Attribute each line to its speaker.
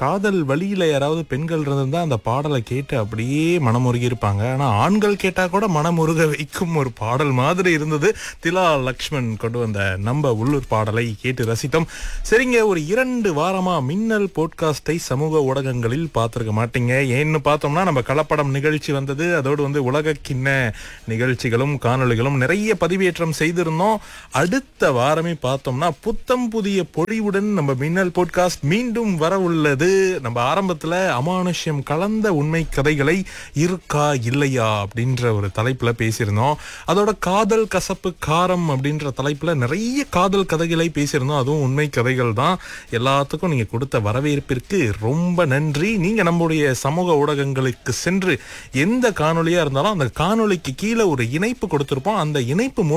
Speaker 1: காதல் வழியில யாராவது பெண்கள் இருந்திருந்தா அந்த பாடலை கேட்டு அப்படியே மனமுருகி இருப்பாங்க ஆனா ஆண்கள் கேட்டா கூட மனமுருக வைக்கும் ஒரு பாடல் மாதிரி இருந்தது திலா லக்ஷ்மண் கொண்டு வந்த நம்ம உள்ளூர் பாடலை கேட்டு ரசித்தோம் சரிங்க ஒரு இரண்டு வாரமா மின்னல் போட்காஸ்டை சமூக ஊடகங்களில் பார்த்திருக்க மாட்டீங்க ஏன்னு பார்த்தோம்னா நம்ம கலப்படம் நிகழ்ச்சி வந்தது அதோடு வந்து உலக கிண்ண நிகழ்ச்சிகளும் காணொளிகளும் நிறைய பதிவேற்றம் செய்திருந்தோம் அடுத்த வாரமே பார்த்தோம்னா புத்தம் புதிய பொழிவுடன் நம்ம மின்னல் போட்காஸ்ட் மீண்டும் வர உள்ளது நம்ம ஆரம்பத்துல அமானுஷ்யம் கலந்த உண்மை கதைகளை இருக்கா இல்லையா அப்படின்ற ஒரு தலைப்புல பேசியிருந்தோம் அதோட காதல் கசப்பு காரம் அப்படின்ற தலைப்புல நிறைய காதல் கதைகளை பேசியிருந்தோம் அதுவும் உண்மை கதைகள் தான் எல்லாத்துக்கும் நீங்க கொடுத்த வரவேற்பிற்கு ரொம்ப நன்றி நீங்க நம்முடைய சமூக ஊடகங்களுக்கு சென்று எந்த காணொளியா இருந்தாலும் அந்த காணொளிக்கு கீழே ஒரு இணைப்பு கொடுத்திருப்போம் அந்த இணைப்பு மூலம்